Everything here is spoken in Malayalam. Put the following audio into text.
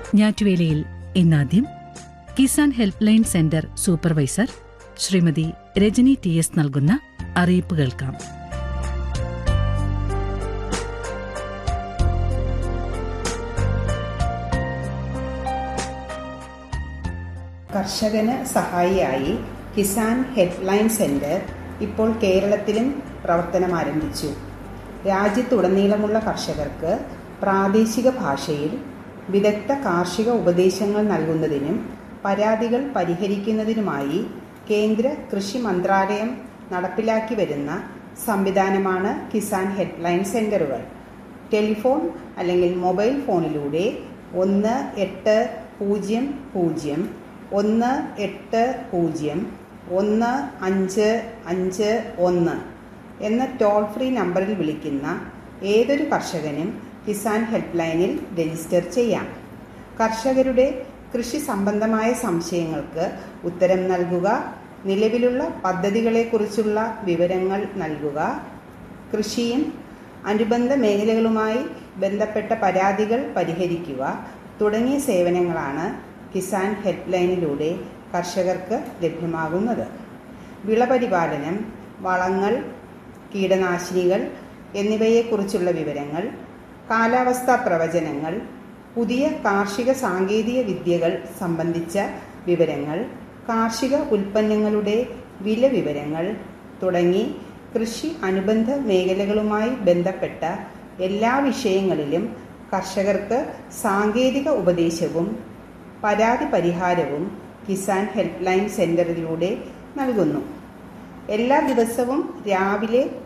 ഞാറ്റുവേലയിൽ ഇന്നാദ്യം Kisan help line centre supervisor Shrimati Rajani T S നൽകുന്ന അറിയിപ്പ് കേൾക്കാം കർഷകന് സഹായിയായി കിസാൻ ഹെൽപ്പ് ലൈൻ സെന്റർ ഇപ്പോൾ കേരളത്തിലും പ്രവർത്തനം ആരംഭിച്ചു രാജ്യത്തുടനീളമുള്ള കർഷകർക്ക് പ്രാദേശിക ഭാഷയിൽ വിദഗ്ധ കാർഷിക ഉപദേശങ്ങൾ നൽകുന്നതിനും പരാതികൾ പരിഹരിക്കുന്നതിനുമായി കേന്ദ്ര കൃഷി മന്ത്രാലയം നടപ്പിലാക്കി വരുന്ന സംവിധാനമാണ് കിസാൻ ഹെൽപ്പ് ലൈൻ സെന്ററുകൾ ടെലിഫോൺ അല്ലെങ്കിൽ മൊബൈൽ ഫോണിലൂടെ ഒന്ന് എട്ട് പൂജ്യം പൂജ്യം ഒന്ന് എട്ട് പൂജ്യം ഒന്ന് അഞ്ച് അഞ്ച് ഒന്ന് എന്ന ടോൾ ഫ്രീ നമ്പറിൽ വിളിക്കുന്ന ഏതൊരു കർഷകനും കിസാൻ ഹെൽപ്പ് ലൈനിൽ രജിസ്റ്റർ ചെയ്യാം കർഷകരുടെ കൃഷി സംബന്ധമായ സംശയങ്ങൾക്ക് ഉത്തരം നൽകുക നിലവിലുള്ള പദ്ധതികളെക്കുറിച്ചുള്ള വിവരങ്ങൾ നൽകുക കൃഷിയും അനുബന്ധ മേഖലകളുമായി ബന്ധപ്പെട്ട പരാതികൾ പരിഹരിക്കുക തുടങ്ങിയ സേവനങ്ങളാണ് കിസാൻ ഹെൽപ്പ് ലൈനിലൂടെ കർഷകർക്ക് ലഭ്യമാകുന്നത് വിളപരിപാലനം വളങ്ങൾ കീടനാശിനികൾ എന്നിവയെക്കുറിച്ചുള്ള വിവരങ്ങൾ കാലാവസ്ഥാ പ്രവചനങ്ങൾ പുതിയ കാർഷിക സാങ്കേതിക വിദ്യകൾ സംബന്ധിച്ച വിവരങ്ങൾ കാർഷിക ഉൽപ്പന്നങ്ങളുടെ വില വിവരങ്ങൾ തുടങ്ങി കൃഷി അനുബന്ധ മേഖലകളുമായി ബന്ധപ്പെട്ട എല്ലാ വിഷയങ്ങളിലും കർഷകർക്ക് സാങ്കേതിക ഉപദേശവും പരാതി പരിഹാരവും കിസാൻ ഹെൽപ്പ് ലൈൻ സെന്ററിലൂടെ നൽകുന്നു എല്ലാ ദിവസവും രാവിലെ